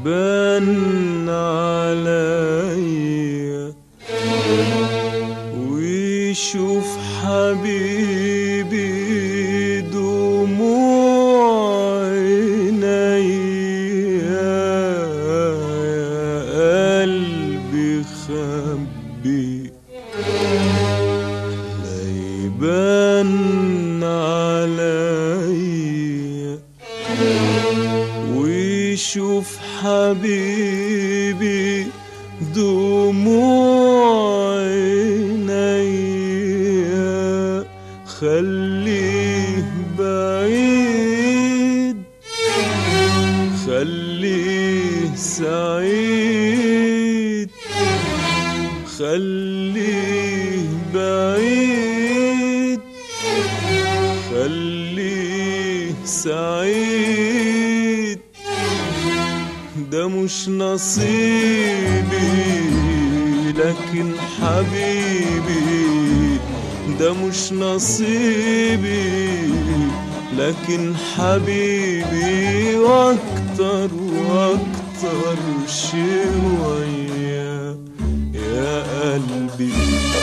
يبان عليا ويشوف حبيبي دموع عينيا يا قلبي خبي لا يبان عليا ويشوف حبيبي دموع عينيا خليه بعيد خليه سعيد خليه بعيد خليه سعيد ده مش نصيبي لكن حبيبي ده مش نصيبي لكن حبيبي واكتر واكتر شوية يا قلبي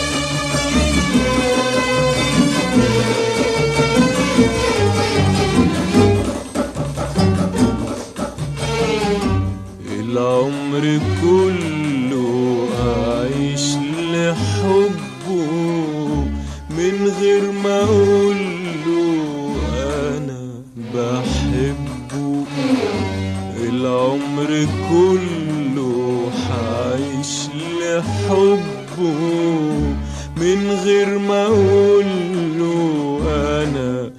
العمر كله أعيش لحبه من غير ما أقوله أنا بحبه العمر كله حعيش لحبه من غير ما أقوله أنا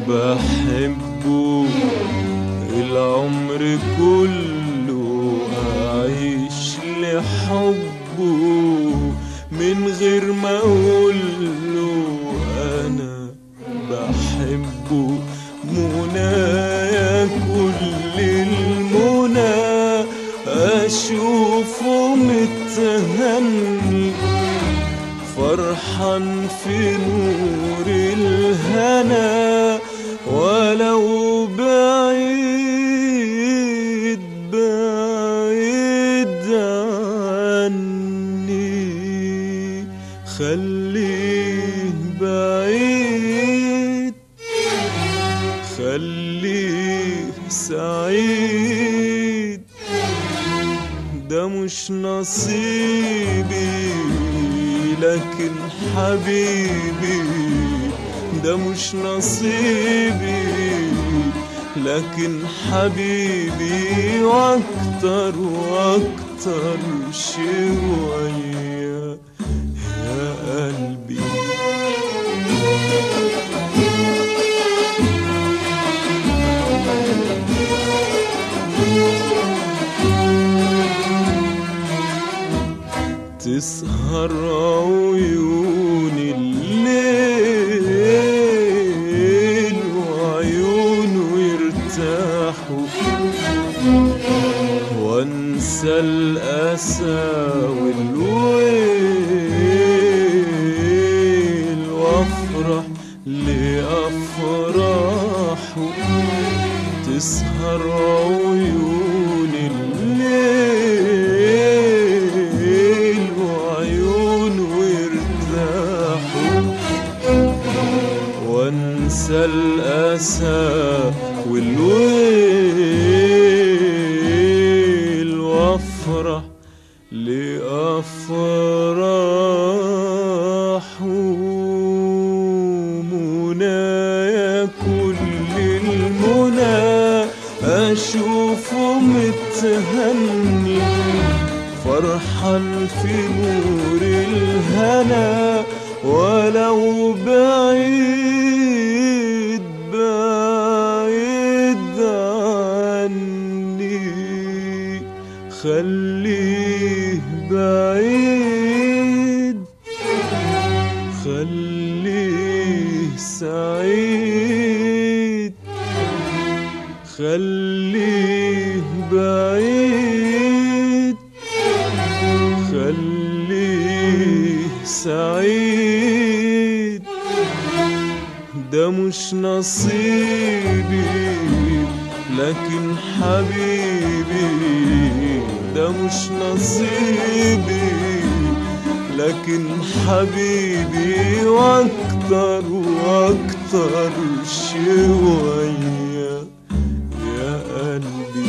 بحبه العمر كله أعيش لحبه من غير ما أقوله أنا بحبه منايا كل المنى أشوفه متهني فرحان في نور الهنا ولو بعيد بعيد عني خليه بعيد خليه سعيد ده مش نصيبي لكن حبيبي ده مش نصيبي لكن حبيبي واكتر واكتر شوية يا قلبي تسهر عيون الليل وعيونه يرتاحوا وانسى الأسى والويل وافرح لأفراحه تسهر عيون الليل وعيونه يرتاحوا وانسى الأسى والويل وافرح لأفراحه منايا كل المنى أشوفه متهني فرحان في نور الهنا ولو بعيد بعيد عني خليه بعيد خليه سعيد خليه بعيد خليه سعيد ده مش نصيبي لكن حبيبي ده مش نصيبي لكن حبيبي واكتر واكتر شوية يا قلبي